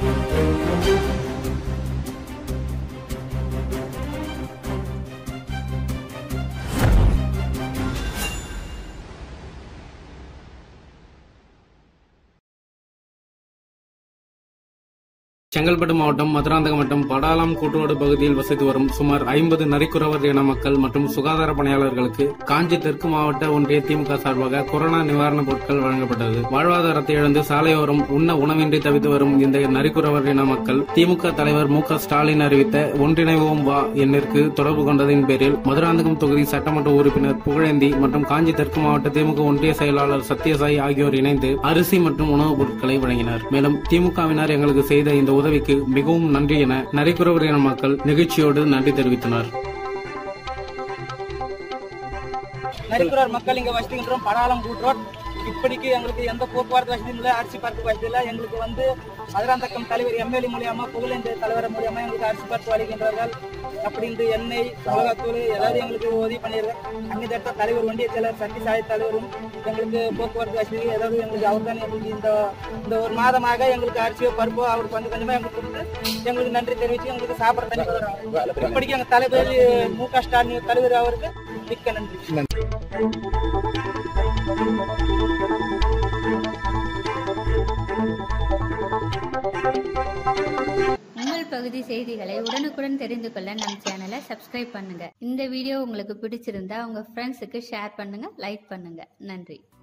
செங்கல்பட்டு மாவட்டம் மதுராந்தகம் வட்டம் படாலாம் கூட்டுரோடு பகுதியில் வசித்து வரும் சுமார் ஐம்பது நரிக்குறவர் இன மக்கள் மற்றும் சுகாதார பணியாளர்களுக்கு காஞ்சி தெற்கு மாவட்ட ஒன்றிய திமுக சார்பாக கொரோனா நிவாரணப் பொருட்கள் வழங்கப்பட்டது வாழ்வாதாரத்தை இழந்து சாலையோரம் உண்ண உணவின்றி தவித்து வரும் இந்த நரிக்குறவர் இன மக்கள் திமுக தலைவர் மு க ஸ்டாலின் அறிவித்த ஒன்றிணைவோம் வா எண்ணிற்கு தொடர்பு கொண்டதின் பேரில் மதுராந்தகம் தொகுதி சட்டமன்ற உறுப்பினர் புகழேந்தி மற்றும் காஞ்சி தெற்கு மாவட்ட திமுக ஒன்றிய செயலாளர் சத்யசாய் ஆகியோர் இணைந்து அரிசி மற்றும் உணவுப் பொருட்களை வழங்கினர் மேலும் திமுகவினர் எங்களுக்கு செய்த இந்த உதவிக்கு மிகவும் நன்றி என நரிக்குறவர் இன மக்கள் நிகழ்ச்சியோடு நன்றி தெரிவித்தனர் நரிக்குறார் மக்கள் இங்க வசிக்கின்றோம் படாலம் கூட்டுறோம் இப்படிக்கு எங்களுக்கு எந்த போக்குவரத்து வசதியும் இல்லை அரிசி பருப்பு வசதி இல்லை எங்களுக்கு வந்து மதுராந்தக்கம் தலைவர் எம்எல்ஏ மூலியமா புகழேந்து தலைவர் மூலியமா எங்களுக்கு அரிசி பருப்பு வழங்குகின்றார்கள் அப்படின்ட்டு எண்ணெய் மிளகாத்தூள் எல்லாரும் எங்களுக்கு உதவி பண்ணியிருக்காங்க அங்கே இடத்த தலைவர் ஒன்றிய செயலர் சக்தி சாய் தலைவரும் எங்களுக்கு போக்குவரத்து வசதி ஏதாவது எங்களுக்கு அவர் தான் எங்களுக்கு இந்த இந்த ஒரு மாதமாக எங்களுக்கு அரிசியோ பருப்போ அவர் கொஞ்சம் கொஞ்சமா எங்களுக்கு கொடுத்து எங்களுக்கு நன்றி தெரிவித்து எங்களுக்கு சாப்பிட தண்ணி கொடுக்குறாங்க இப்படிக்கு எங்க தலைவர் மு க ஸ்டாலின் தலைவர் அவருக்கு மிக்க நன்றி உங்கள் பகுதி செய்திகளை உடனுக்குடன் தெரிந்து கொள்ள நம் சேனலை சப்ஸ்கிரைப் பண்ணுங்க இந்த வீடியோ உங்களுக்கு பிடிச்சிருந்தா உங்க ஃப்ரெண்ட்ஸுக்கு ஷேர் பண்ணுங்க லைக் பண்ணுங்க நன்றி